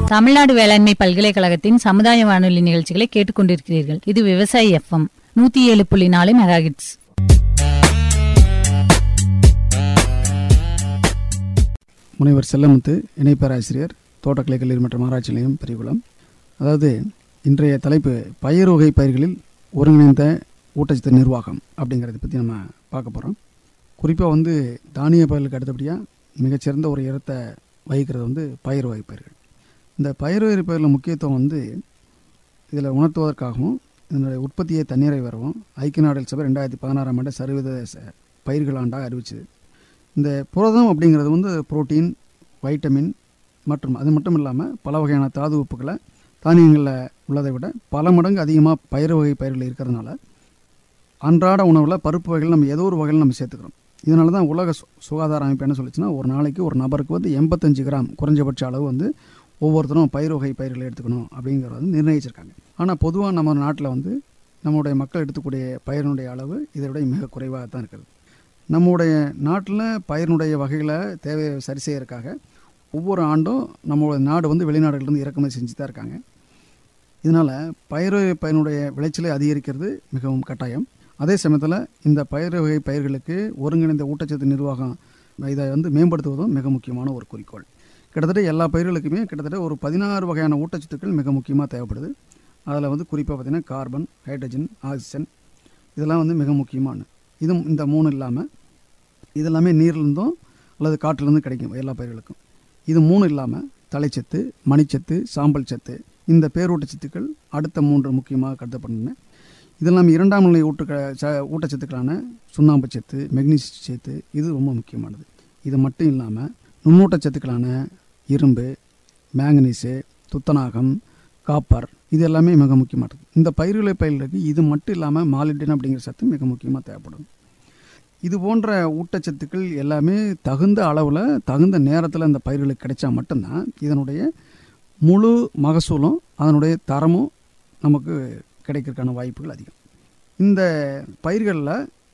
தமிழ்நாடு வேளாண்மை பல்கலைக்கழகத்தின் சமுதாய வானொலி நிகழ்ச்சிகளை கேட்டுக்கொண்டிருக்கிறீர்கள் இது விவசாயி எஃப்எம் நூத்தி ஏழு புள்ளி நாலு மெகாஹிட்ஸ் முனைவர் செல்லமுத்து இணை பேராசிரியர் தோட்டக்கலை கல்லூரி மற்றும் ஆராய்ச்சி நிலையம் பெரியகுளம் அதாவது இன்றைய தலைப்பு பயிர் வகை பயிர்களில் ஒருங்கிணைந்த ஊட்டச்சத்து நிர்வாகம் அப்படிங்கிறத பற்றி நம்ம பார்க்க போகிறோம் குறிப்பாக வந்து தானிய பயிர்களுக்கு அடுத்தபடியாக மிகச்சிறந்த ஒரு இடத்தை வகிக்கிறது வந்து பயிர் வகை பயிர்கள் இந்த பயிர் வகை பயிரில் முக்கியத்துவம் வந்து இதில் உணர்த்துவதற்காகவும் இதனுடைய உற்பத்தியை தண்ணீரை வரவும் ஐக்கிய நாடுகள் சபை ரெண்டாயிரத்தி பதினாறாம் ஆண்டு சரிவித ச- பயிர்கள் ஆண்டாக அறிவிச்சது இந்த புரதம் அப்படிங்கிறது வந்து புரோட்டீன் வைட்டமின் மற்றும் அது மட்டும் இல்லாமல் பல வகையான தாது உப்புகளை தானியங்களில் உள்ளதை விட பல மடங்கு அதிகமாக பயிர் வகை பயிர்கள் இருக்கிறதுனால அன்றாட உணவில் பருப்பு வகைகள் நம்ம ஏதோ ஒரு வகையில் நம்ம சேர்த்துக்கிறோம் இதனால தான் உலக சு- சுகாதார அமைப்பு என்ன சொல்லுச்சுன்னா ஒரு நாளைக்கு ஒரு நபருக்கு வந்து எண்பத்தஞ்சு கிராம் குறைஞ்சபட்ச அளவு வந்து ஒவ்வொருத்தரும் பயிர் வகை பயிர்களை எடுத்துக்கணும் அப்படிங்கிறத வந்து நிர்ணயிச்சிருக்காங்க ஆனால் பொதுவாக நம்ம நாட்டில் வந்து நம்முடைய மக்கள் எடுத்துக்கூடிய பயிரினுடைய அளவு இதை விட மிக குறைவாக தான் இருக்கிறது நம்முடைய நாட்டில் பயிரினுடைய வகைகளை தேவையை சரி செய்யறதுக்காக ஒவ்வொரு ஆண்டும் நம்மளோட நாடு வந்து வெளிநாடுகள்லேருந்து இறக்குமதி செஞ்சு தான் இருக்காங்க இதனால் பயிர் வகை பயிரினுடைய விளைச்சலை அதிகரிக்கிறது மிகவும் கட்டாயம் அதே சமயத்தில் இந்த பயிர் வகை பயிர்களுக்கு ஒருங்கிணைந்த ஊட்டச்சத்து நிர்வாகம் இதை வந்து மேம்படுத்துவதும் மிக முக்கியமான ஒரு குறிக்கோள் கிட்டத்தட்ட எல்லா பயிர்களுக்குமே கிட்டத்தட்ட ஒரு பதினாறு வகையான ஊட்டச்சத்துக்கள் மிக முக்கியமாக தேவைப்படுது அதில் வந்து குறிப்பாக பார்த்திங்கன்னா கார்பன் ஹைட்ரஜன் ஆக்சிஜன் இதெல்லாம் வந்து மிக முக்கியமான இதுவும் இந்த மூணு இல்லாமல் இதெல்லாமே நீர்லேருந்தும் அல்லது காற்றுலேருந்து கிடைக்கும் எல்லா பயிர்களுக்கும் இது மூணு இல்லாமல் தலைச்சத்து மணிச்சத்து சாம்பல் சத்து இந்த பேரூட்டச்சத்துக்கள் அடுத்த மூன்று முக்கியமாக கருதப்படுகின்றன இதெல்லாம் இரண்டாம் நிலை ஊட்ட ச ஊட்டச்சத்துக்களான சுண்ணாம்பு சத்து மெக்னீசியம் சத்து இது ரொம்ப முக்கியமானது இது மட்டும் இல்லாமல் நுண்ணூட்டச்சத்துக்களான இரும்பு மேங்கனீஸு துத்தநாகம் காப்பர் இது எல்லாமே மிக முக்கியமானது இந்த பயிர்களை பயிர்களுக்கு இது மட்டும் இல்லாமல் மாலிப்டின் அப்படிங்கிற சத்து மிக முக்கியமாக தேவைப்படும் இது போன்ற ஊட்டச்சத்துக்கள் எல்லாமே தகுந்த அளவில் தகுந்த நேரத்தில் இந்த பயிர்களுக்கு கிடைச்சா மட்டும்தான் இதனுடைய முழு மகசூலும் அதனுடைய தரமும் நமக்கு கிடைக்கிறதுக்கான வாய்ப்புகள் அதிகம் இந்த பயிர்களில்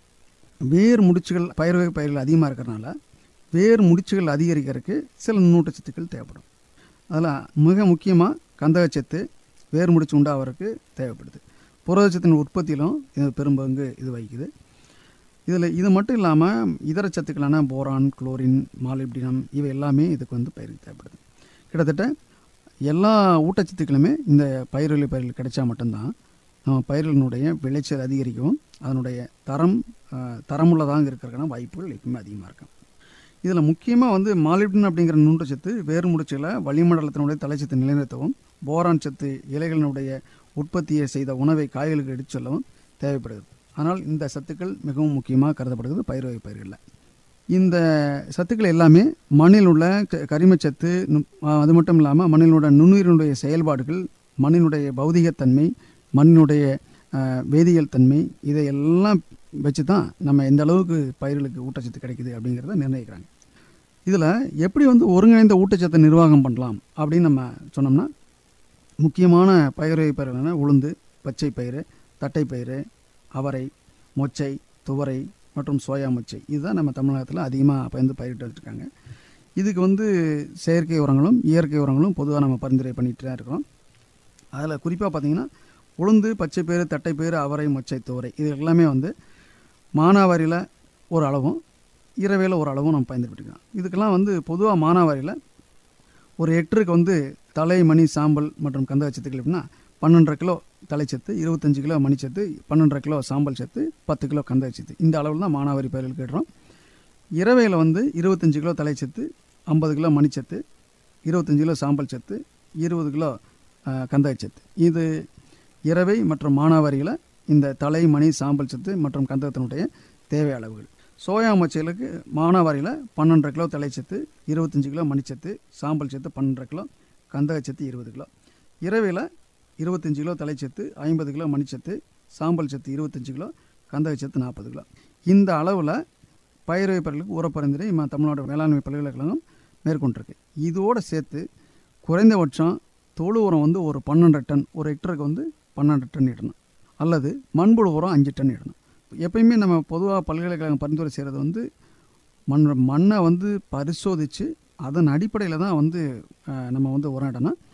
வேர் முடிச்சுகள் பயிர் வகை பயிர்கள் அதிகமாக இருக்கிறனால வேர் முடிச்சுகள் அதிகரிக்கிறதுக்கு சில நுண்ணூட்டச்சத்துக்கள் தேவைப்படும் அதில் மிக முக்கியமாக கந்தகச்சத்து வேர் முடிச்சு உண்டாகிறதுக்கு தேவைப்படுது புரதச்சத்தின் உற்பத்தியிலும் இது பெரும்பங்கு இது வகிக்குது இதில் இது மட்டும் இல்லாமல் இதர சத்துக்களான போரான் குளோரின் மாலிப்டினம் இவை எல்லாமே இதுக்கு வந்து பயிருக்கு தேவைப்படுது கிட்டத்தட்ட எல்லா ஊட்டச்சத்துக்களுமே இந்த பயிர்வெளி பயிர்கள் கிடைச்சா மட்டும்தான் நம்ம பயிர்களினுடைய விளைச்சல் அதிகரிக்கவும் அதனுடைய தரம் அஹ், தரமுள்ளதாக இருக்கிறதுக்கான வாய்ப்புகள் எப்பவுமே அதிகமாக இருக்கும் இதில் முக்கியமாக வந்து மாலிப்டின் அப்படிங்கிற நுண்ணுச்சத்து வேறு முடிச்சில் வளிமண்டலத்தினுடைய தலைச்சத்தை நிலைநிறுத்தவும் போரான் சத்து இலைகளினுடைய உற்பத்தியை செய்த உணவை காய்களுக்கு எடுத்து செல்லவும் தேவைப்படுது ஆனால் இந்த சத்துக்கள் மிகவும் முக்கியமாக கருதப்படுகிறது பயிர் வகை பயிர்களில் இந்த சத்துக்கள் எல்லாமே மண்ணில் உள்ள க- கரிமச்சத்து நு- ஆ, அது மட்டும் இல்லாமல் மண்ணில் உள்ள நுண்ணுயிரினுடைய செயல்பாடுகள் மண்ணினுடைய பௌதிகத்தன்மை மண்ணினுடைய ஆ, வேதியியல் தன்மை இதையெல்லாம் வச்சு தான் நம்ம எந்த அளவுக்கு பயிர்களுக்கு ஊட்டச்சத்து கிடைக்குது அப்படிங்கிறத நிர்ணயிக்கிறாங்க இதில் எப்படி வந்து ஒருங்கிணைந்த ஊட்டச்சத்தை நிர்வாகம் பண்ணலாம் அப்படின்னு நம்ம சொன்னோம்னா முக்கியமான பயிர் வகை பயிர்களான உளுந்து பச்சை பயிறு தட்டைப்பயிறு அவரை மொச்சை துவரை மற்றும் சோயா மொச்சை இதுதான் நம்ம தமிழகத்தில் அதிகமாக பயந்து பயிரிட்டு வச்சுருக்காங்க இதுக்கு வந்து செயற்கை உரங்களும் இயற்கை உரங்களும் பொதுவாக நம்ம பரிந்துரை பண்ணிட்டு தான் இருக்கிறோம் அதில் குறிப்பாக பார்த்தீங்கன்னா உளுந்து பச்சை பயிறு தட்டைப்பயிறு அவரை மொச்சை துவரை இது எல்லாமே வந்து மானாவாரியில் ஒரு அளவும் இரவையில் ஒரு அளவும் நம்ம பயன்படுத்திக்கலாம் இதுக்கெல்லாம் வந்து பொதுவாக மானாவாரியில் ஒரு ஹெக்டருக்கு வந்து தலை மணி சாம்பல் மற்றும் கந்தகச்சத்துக்கள் எப்படின்னா பன்னெண்டரை கிலோ தலைச்சத்து இருபத்தஞ்சு கிலோ மணிச்சத்து பன்னெண்டரை கிலோ சாம்பல் சத்து பத்து கிலோ கந்தகச்சத்து இந்த அளவில் தான் மானாவாரி பயிர்களுக்கு இடுறோம் இரவையில் வந்து இருபத்தஞ்சு கிலோ தலைச்சத்து ஐம்பது கிலோ மணிச்சத்து இருபத்தஞ்சு கிலோ சாம்பல் சத்து இருபது கிலோ அஹ், கந்தகச்சத்து இது இரவை மற்றும் மானாவாரியில் இந்த தலை மணி சாம்பல் சத்து மற்றும் கந்தகத்தினுடைய தேவை அளவுகள் சோயா மச்சலுக்கு மானாவாரியில் பன்னெண்டரை கிலோ தலைச்சத்து இருபத்தஞ்சு கிலோ மணிச்சத்து சாம்பல் சத்து பன்னெண்டரை கிலோ கந்தகச்சத்து இருபது கிலோ இரவையில் இருபத்தஞ்சு கிலோ தலைச்சத்து ஐம்பது கிலோ மணிச்சத்து சாம்பல் சத்து இருபத்தஞ்சு கிலோ கந்தகச்சத்து நாற்பது கிலோ இந்த அளவில் பயிர் வைப்பர்களுக்கு உர பரிந்துரை நம்ம தமிழ்நாடு வேளாண்மை பல்கலைக்கழகம் மேற்கொண்டிருக்கு இதோடு சேர்த்து குறைந்தபட்சம் தொழு உரம் வந்து ஒரு பன்னெண்டு டன் ஒரு ஹெக்டருக்கு வந்து பன்னெண்டு டன் இடணும் அல்லது மண்புழு உரம் அஞ்சு டன் இடணும் எப்பயுமே நம்ம பொதுவாக பல்கலைக்கழகம் பரிந்துரை செய்கிறது வந்து மண் மண்ணை வந்து பரிசோதித்து அதன் அடிப்படையில் தான் வந்து அஹ், நம்ம வந்து உரம் இடணும்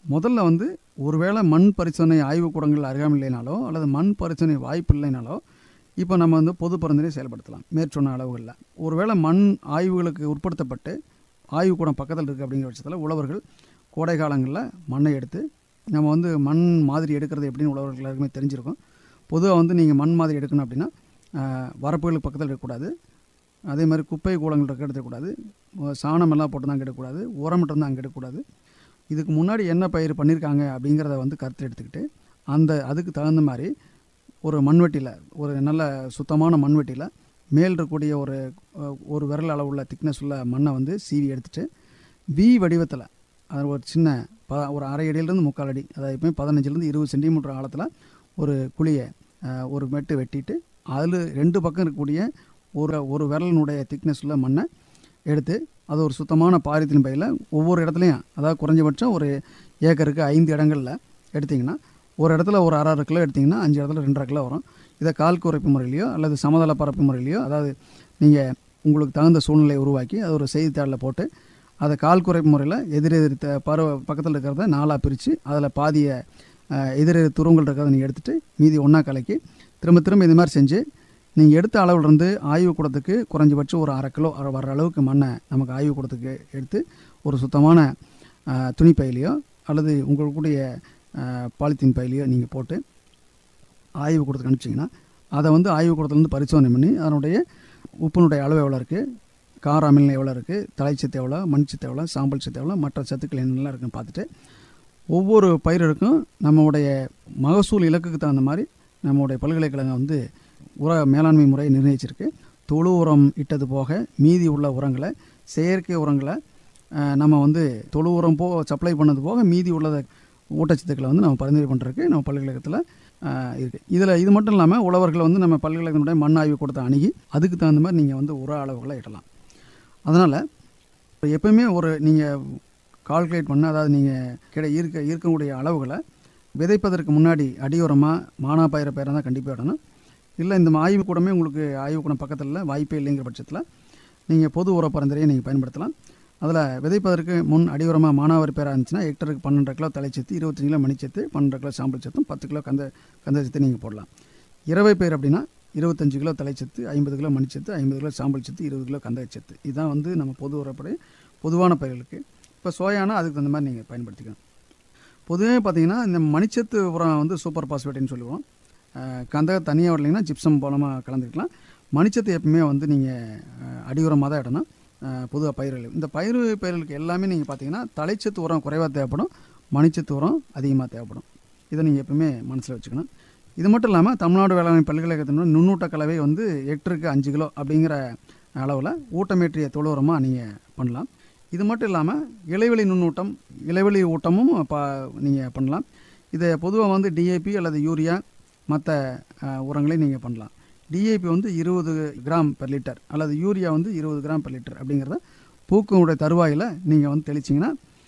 முதல்ல வந்து ஒருவேளை மண் பரிசோதனை ஆய்வுக்கூடங்கள் அருகாமல் இல்லைனாலோ அல்லது மண் பரிசோதனை வாய்ப்பு இல்லைனாலோ இப்போ நம்ம வந்து பொது பரிந்துரை செயல்படுத்தலாம் மேற்சொன்ன அளவுகளில் ஒருவேளை மண் ஆய்வுகளுக்கு உட்படுத்தப்பட்டு ஆய்வுக்கூடம் பக்கத்தில் இருக்குது அப்படிங்கிற பட்சத்தில் உழவர்கள் கோடை காலங்களில் மண்ணை எடுத்து நம்ம வந்து மண் மாதிரி எடுக்கிறது எப்படின்னு உழவர்கள் எல்லாருக்குமே தெரிஞ்சிருக்கும் பொதுவாக வந்து நீங்கள் மண் மாதிரி எடுக்கணும் அப்படின்னா ஆஹ், வரப்புகளுக்கு பக்கத்தில் எடுக்கக்கூடாது அதே மாதிரி குப்பை கூலங்கள் இருக்க எடுக்கக்கூடாது சாணம் எல்லாம் போட்டு தான் அங்கே எடுக்கக்கூடாது உரம் மட்டும் தான் அங்கே எடுக்கக்கூடாது இதுக்கு முன்னாடி என்ன பயிர் பண்ணியிருக்காங்க அப்படிங்கிறத வந்து கருத்தில் எடுத்துக்கிட்டு அந்த அதுக்கு தகுந்த மாதிரி ஒரு மண்வெட்டியில் ஒரு நல்ல சுத்தமான மண்வெட்டியில் மேல் இருக்கக்கூடிய ஒரு அஹ், ஒரு விரல் அளவுள்ள திக்னஸ் உள்ள மண்ணை வந்து சீவி எடுத்துட்டு வி வடிவத்தில் அது ஒரு சின்ன ப ஒரு அரை அடியிலேருந்து முக்கால் அடி அதாவது எப்பவுமே பதினஞ்சுலேருந்து இருபது சென்டிமீட்டர் ஆழத்தில் ஒரு குழியை அஹ், ஒரு மெட்டு வெட்டிட்டு அதில் ரெண்டு பக்கம் இருக்கக்கூடிய ஒரு ஒரு விரலினுடைய திக்னஸ் உள்ள மண்ணை எடுத்து அது ஒரு சுத்தமான பாலித்தீன் பையில் ஒவ்வொரு இடத்துலையும் அதாவது குறைஞ்சபட்சம் ஒரு ஏக்கருக்கு ஐந்து இடங்களில் எடுத்திங்கன்னா ஒரு இடத்துல ஒரு அரை அரை கிலோ எடுத்திங்கன்னா அஞ்சு இடத்துல ரெண்டரை கிலோ வரும் இதை கால் குறைப்பு முறையிலையோ அல்லது சமதள பரப்பு முறையிலையோ அதாவது நீங்கள் உங்களுக்கு தகுந்த சூழ்நிலையை உருவாக்கி அது ஒரு செய்தித்தாளில் போட்டு அதை கால் குறைப்பு முறையில் எதிரெதிர் த- பருவ பக்கத்தில் இருக்கிறத நாலாக பிரித்து அதில் பாதிய அஹ், எதிரெதிர் துருவங்கள் இருக்கிறத நீங்கள் எடுத்துகிட்டு மீதி ஒன்றா கலக்கி திரும்ப திரும்ப இது மாதிரி செஞ்சு நீங்கள் எடுத்த அளவுலேருந்து ஆய்வுக்கூடத்துக்கு குறைஞ்சபட்சம் ஒரு அரை கிலோ அரை வர அளவுக்கு மண்ணை நமக்கு ஆய்வுக்கூடத்துக்கு எடுத்து ஒரு சுத்தமான அஹ், துணி பையிலையோ அல்லது உங்களுடைய அஹ், பாலித்தீன் பையிலையோ நீங்கள் போட்டு ஆய்வுக்கூடத்துக்கு அனுப்பிச்சிங்கன்னா அதை வந்து ஆய்வுக்கூடத்துலேருந்து பரிசோதனை பண்ணி அதனுடைய உப்பினுடைய அளவு எவ்வளோ இருக்குது கார அமிலம் எவ்வளோ இருக்குது தலைச்சத்து எவ்வளோ மண்சத்து எவ்வளோ சாம்பல் சத்து எவ்வளோ மற்ற சத்துக்கள் என்னெல்லாம் இருக்குன்னு பார்த்துட்டு ஒவ்வொரு பயிர்களுக்கும் நம்மளுடைய மகசூல் இலக்குக்கு தகுந்த மாதிரி நம்மளுடைய பல்கலைக்கழகம் வந்து உர மேலாண்மை முறையை நிர்ணயிச்சிருக்கு தொழு உரம் இட்டது போக மீதி உள்ள உரங்களை செயற்கை உரங்களை அஹ், நம்ம வந்து தொழு உரம் போ சப்ளை பண்ணது போக மீதி உள்ளதை ஊட்டச்சத்துக்களை வந்து நம்ம பரிந்துரை பண்ணுறதுக்கு நம்ம பல்கலைக்கழகத்தில் இருக்குது இதில் இது மட்டும் இல்லாமல் உழவர்கள் வந்து நம்ம பல்கலைக்கழகத்தினுடைய மண் ஆய்வு கொடுத்த அணுகி அதுக்கு தகுந்த மாதிரி நீங்கள் வந்து உர அளவுகளை இடலாம் அதனால் இப்போ எப்பவுமே ஒரு நீங்கள் கால்குலேட் பண்ண அதாவது நீங்கள் கிடை இருக்க இருக்கக்கூடிய அளவுகளை விதைப்பதற்கு முன்னாடி அடியோரமாக மானா பயிர பயிரை தான் கண்டிப்பாக இடணும் இல்லை இந்த ஆய்வு கூடமே உங்களுக்கு ஆய்வு கூடம் பக்கத்தில் இல்லை, வாய்ப்பே இல்லைங்கிற பட்சத்தில் நீங்கள் பொது உர பரிந்துரையை நீங்கள் பயன்படுத்தலாம் அதில் விதைப்பதற்கு முன் அடியோரமாக மானாவாரி பேராக இருந்துச்சுன்னா ஹெக்டருக்கு பன்னெண்டு கிலோ தலைச்சத்து இருபத்தஞ்சு கிலோ மணிச்சத்து பன்னெண்டு கிலோ சாம்பல் சத்தும் பத்து கிலோ கந்த கந்தச்சத்து நீங்கள் போடலாம் இரவை பயிர் அப்படின்னா இருபத்தஞ்சு கிலோ தலைச்சத்து ஐம்பது கிலோ மணிச்சத்து ஐம்பது கிலோ சாம்பல் சத்து இருபது கிலோ கந்தச்சத்து இதுதான் வந்து நம்ம பொது உரப்படி பொதுவான பயிர்களுக்கு இப்போ சோயானா அதுக்கு தகுந்த மாதிரி நீங்கள் பயன்படுத்திக்கணும் பொதுவே பார்த்தீங்கன்னா இந்த மணிச்சத்து உரம் வந்து சூப்பர் பாஸ்பேட்டுன்னு சொல்லுவோம் அஹ் கந்தக தனியாக விடலைங்கன்னா ஜிப்சம் மூலமாக கலந்துக்கலாம் மணிச்சத்து எப்பவுமே வந்து நீங்கள் அடி உரமாக தான் இடணும் பொதுவாக பயிர்கள் இந்த பயிர் பயிர்களுக்கு எல்லாமே நீங்கள் பார்த்தீங்கன்னா தலைச்சத்து உரம் குறைவாக தேவைப்படும் மணிச்சத்து உரம் அதிகமாக தேவைப்படும் இதை நீங்கள் எப்பவுமே மனசில் வச்சுக்கணும் இது மட்டும் இல்லாமல் தமிழ்நாடு வேளாண் பல்கலைக்கழகத்தினோட நுண்ணூட்ட கலவை வந்து ஹெக்டருக்கு அஞ்சு கிலோ அப்படிங்கிற அளவில் ஊட்டமேற்றிய தொழு உரமாக நீங்கள் பண்ணலாம் இது மட்டும் இல்லாமல் இலைவெளி நுண்ணூட்டம் இலைவெளி ஊட்டமும் பா நீங்கள் பண்ணலாம் இதை பொதுவாக வந்து டிஏபி அல்லது யூரியா மற்ற உரங்களை நீங்கள் பண்ணலாம் டிஏபி வந்து இருபது கிராம் பெர் லிட்டர் அல்லது யூரியா வந்து இருபது கிராம் பெர் லிட்டர் அப்படிங்கிறத பூக்கனுடைய தருவாயில் நீங்கள் வந்து தெளிச்சிங்கன்னா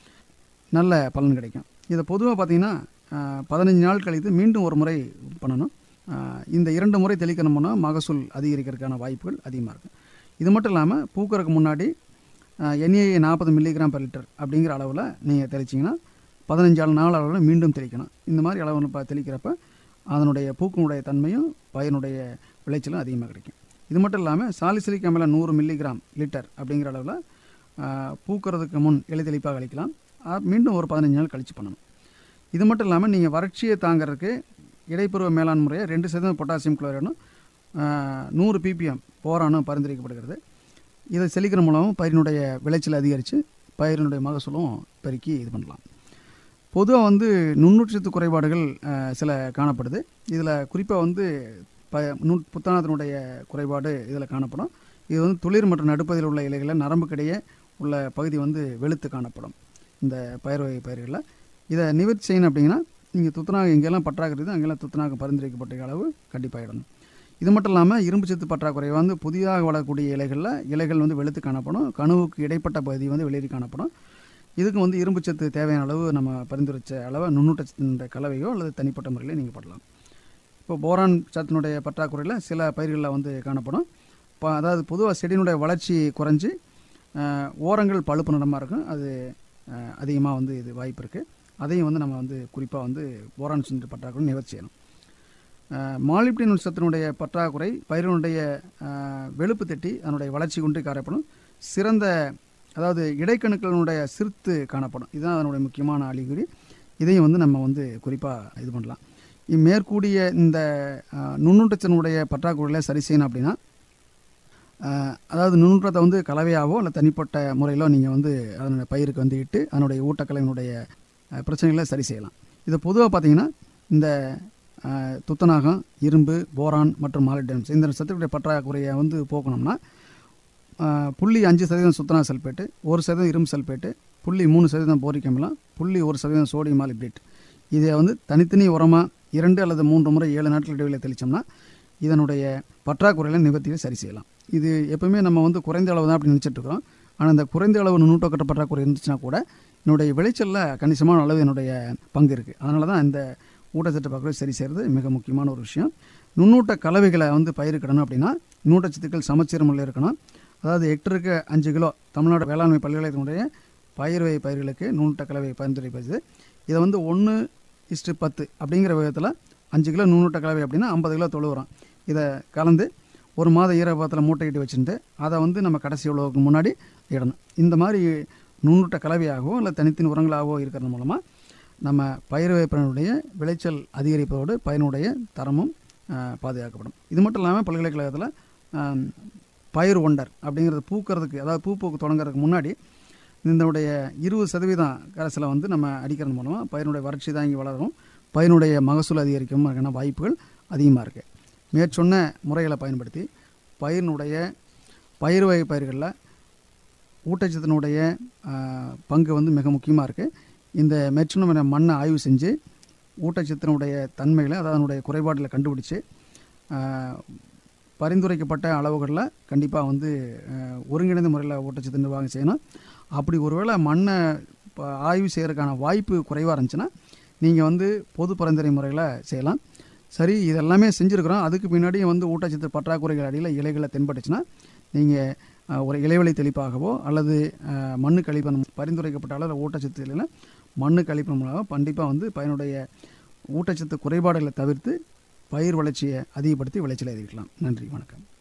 நல்ல பலன் கிடைக்கும் இதை பொதுவாக பார்த்தீங்கன்னா பதினஞ்சு நாள் கழித்து மீண்டும் ஒரு முறை பண்ணணும் ஆஹ் இந்த இரண்டு முறை தெளிக்கணும்னா மகசூல் அதிகரிக்கிறதுக்கான வாய்ப்புகள் அதிகமாக இருக்கும் இது மட்டும் இல்லாமல் பூக்கறதுக்கு முன்னாடி என்ஏஏ நாற்பது மில்லிகிராம் பெர் லிட்டர் அப்படிங்கிற அளவில் நீங்கள் தெளிச்சிங்கன்னா பதினஞ்சு ஆள் நாள் அளவில் மீண்டும் தெளிக்கணும் இந்த மாதிரி அளவு ப- தெளிக்கிறப்ப அதனுடைய பூக்கினுடைய தன்மையும் பயிரினுடைய விளைச்சலும் அதிகமாக கிடைக்கும் இது மட்டும் இல்லாமல் சாலிசிலிக் அமிலம் நூறு மில்லிகிராம் லிட்டர் அப்படிங்கிற அளவில் பூக்கிறதுக்கு முன் எளிதெளிப்பாக அளிக்கலாம் ஆ, மீண்டும் ஒரு பதினஞ்சு நாள் கழித்து பண்ணணும் இது மட்டும் இல்லாமல் நீங்கள் வறட்சியை தாங்கிறதுக்கு இடைப்பருவ மேலாண் முறையை ரெண்டு சதவீதம் பொட்டாசியம் குளோரைடும் நூறு பிபிஎம் போரானும் பரிந்துரைக்கப்படுகிறது இதை செழிக்கிற மூலமும் பயிரினுடைய விளைச்சல் அதிகரித்து பயிரினுடைய மகசூலும் பெருக்கி இது பண்ணலாம் பொதுவாக வந்து நுண்ணூட்டச்சத்து குறைபாடுகள் அஹ், சில காணப்படுது இதில் குறிப்பாக வந்து ப நு புத்தானத்தினுடைய குறைபாடு இதில் காணப்படும் இது வந்து துளிர் மற்றும் நடுப்பகுதியில் உள்ள இலைகளில் நரம்புக்கிடையே உள்ள பகுதி வந்து வெளுத்து காணப்படும் இந்த பயிர் வகை பயிர்களில் இதை நிவர்த்தி செய்யணும் அப்படின்னா நீங்கள் துத்தநாகம் எங்கெல்லாம் பற்றாக்குறை இருக்குதோ அங்கெல்லாம் துத்தநாகம் பரிந்துரைக்கப்பட்ட அளவு கண்டிப்பாகிடணும் இது மட்டும் இல்லாமல் இரும்பு சத்து பற்றாக்குறை வந்து புதிதாக வளரக்கூடிய இலைகளில் இலைகள் வந்து வெளுத்து காணப்படும் கணுவுக்கு இடைப்பட்ட பகுதி வந்து வெளியேறி காணப்படும் இதுக்கு வந்து இரும்பு சத்து தேவையான அளவு நம்ம பரிந்துரைச்ச அளவை நுண்ணூட்டத்தினுடைய கலவையோ அல்லது தனிப்பட்ட முறையிலே நீங்கள் போடலாம் இப்போ போரான் சத்தினுடைய பற்றாக்குறையில் சில பயிர்களில் வந்து காணப்படும் இப்போ அதாவது பொதுவாக செடியினுடைய வளர்ச்சி குறைஞ்சி அஹ், ஓரங்கள் பழுப்பு நிறமாக இருக்கும் அது அதிகமாக வந்து இது வாய்ப்பு இருக்குது அதையும் வந்து நம்ம வந்து குறிப்பாக வந்து போரான் சத்து பற்றாக்குறை நிவர்த்தி செய்யணும் மாலிப்டின் சத்தினுடைய பற்றாக்குறை பயிரினுடைய அஹ், வெளுப்பு தட்டி அதனுடைய வளர்ச்சி கொண்டு காணப்படும் சிறந்த அதாவது இடைக்கணுக்களினுடைய சிறுத்து காணப்படும் இதுதான் அதனுடைய முக்கியமான அறிகுறி இதையும் வந்து நம்ம வந்து குறிப்பாக இது பண்ணலாம் மேற்கூடிய இந்த அஹ், நுண்ணூட்டத்தினுடைய பற்றாக்குறைகளை சரி செய்யணும் அப்படின்னா அஹ், அதாவது நுண்ணூட்டத்தை வந்து கலவையாவோ இல்லை தனிப்பட்ட முறையிலோ நீங்கள் வந்து அதனுடைய பயிருக்கு வந்து இட்டு அதனுடைய ஊட்டக்கலையினுடைய அஹ், பிரச்சனைகளை சரி செய்யலாம் இது பொதுவாக பார்த்தீங்கன்னா இந்த அஹ், துத்தநாகம் இரும்பு போரான் மற்றும் மாலிடம்ஸ் இந்த சத்துக்களுடைய பற்றாக்குறையை வந்து போக்கணும்னா அஹ், புள்ளி அஞ்சு சதவீதம் சுத்தனா சல்பேட்டு ஒரு சதவீதம் இரும்பு சல்பேட்டு புள்ளி மூணு சதவீதம் போரிக் அமிலம் புள்ளி ஒரு சதவீதம் சோடியம் மாலிப்டேட் இதை வந்து தனித்தனி உரமாக இரண்டு அல்லது மூன்று முறை ஏழு நாட்கள் இடைவெளியில் தெளித்தோம்னா இதனுடைய பற்றாக்குறைகளை நிவர்த்தியை சரி செய்யலாம் இது எப்பவுமே நம்ம வந்து குறைந்த அளவு தான் அப்படி நினச்சிட்டு இருக்கிறோம் ஆனால் இந்த குறைந்த அளவு நுண்ணூட்டக்கட்ட பற்றாக்குறை இருந்துச்சுன்னா கூட என்னுடைய விளைச்சலில் கணிசமான அளவு என்னுடைய பங்கு இருக்குது அதனால தான் இந்த ஊட்டச்சத்து பற்றாக்குறை சரி செய்கிறது மிக முக்கியமான ஒரு விஷயம் நுண்ணூட்ட கலவைகளை வந்து பயிரிடணும் அப்படின்னா நுண்ணூட்டச்சத்துக்கள் சமச்சீர் முறையில் இருக்கணும் அதாவது ஹெக்டருக்கு அஞ்சு கிலோ தமிழ்நாடு வேளாண்மை பல்கலைக்கழகத்தினுடைய பயிர் வகை பயிர்களுக்கு நுண்ணூட்ட கலவை பரிந்துரைப்பது இதை வந்து ஒன்று இஸ்டு பத்து அப்படிங்கிற விதத்தில் அஞ்சு கிலோ நுண்ணூட்ட கலவை அப்படின்னா ஐம்பது கிலோ தொழு உரம் இதை கலந்து ஒரு மாத ஈரப்பதத்தில் மூட்டையிட்டு வச்சுருந்து அதை வந்து நம்ம கடைசி உழவுக்கு முன்னாடி இடணும் இந்த மாதிரி நுண்ணூட்ட கலவையாகவோ இல்லை தனித்தின் உரங்களாகவோ இருக்கிறது மூலமாக நம்ம பயிர் வைப்பினுடைய விளைச்சல் அதிகரிப்பதோடு பயனுடைய தரமும் ஆஹ், பாதுகாக்கப்படும் இது மட்டும் இல்லாமல் பல்கலைக்கழகத்தில் ஆம், பயிர் ஒண்டர் அப்படிங்கிறது பூக்கிறதுக்கு அதாவது பூ பூக்கு தொடங்குறதுக்கு முன்னாடி இதனுடைய இருபது சதவீதம் கரைசலை வந்து நம்ம அடிக்கிறது மூலமாக பயிரினுடைய வறட்சி தான் இங்கே வளரும் பயிரினுடைய மகசூல் அதிகரிக்கும் அதுக்கான வாய்ப்புகள் அதிகமாக இருக்குது மேற்சொன்ன முறைகளை பயன்படுத்தி பயிரினுடைய பயிர் வகை பயிர்களில் ஊட்டச்சத்தினுடைய ஆஹ், பங்கு வந்து மிக முக்கியமாக இருக்குது இந்த மேற்சொன்ன மண்ணை ஆய்வு செஞ்சு ஊட்டச்சத்தினுடைய தன்மைகளை அதாவது அதனுடைய குறைபாடுகளை கண்டுபிடிச்சு ஆஹ், பரிந்துரைக்கப்பட்ட அளவுகளில் கண்டிப்பாக வந்து அஹ், ஒருங்கிணைந்த முறையில் ஊட்டச்சத்து நிர்வாகம் செய்யணும் அப்படி ஒருவேளை மண்ணை ப- ஆய்வு செய்கிறதுக்கான வாய்ப்பு குறைவாக இருந்துச்சுன்னா நீங்கள் வந்து பொது பரிந்துரை முறையில் செய்யலாம் சரி இதெல்லாமே செஞ்சுருக்கிறோம் அதுக்கு பின்னாடியும் வந்து ஊட்டச்சத்து பற்றாக்குறைகள் அடியில் இலைகளை தென்பட்டுச்சுன்னா நீங்கள் ஒரு இலைவெளி தெளிப்பாகவோ அல்லது அஹ், மண்ணு கழிப்பன் பரிந்துரைக்கப்பட்ட அளவில் ஊட்டச்சத்து இல்லைன்னா மண்ணு கழிப்பன் மூலமாக கண்டிப்பாக வந்து பயனுடைய ஊட்டச்சத்து குறைபாடுகளை தவிர்த்து பயிர் வளர்ச்சியை அதிகப்படுத்தி விளைச்சலை அதிகரிக்கலாம் நன்றி வணக்கம்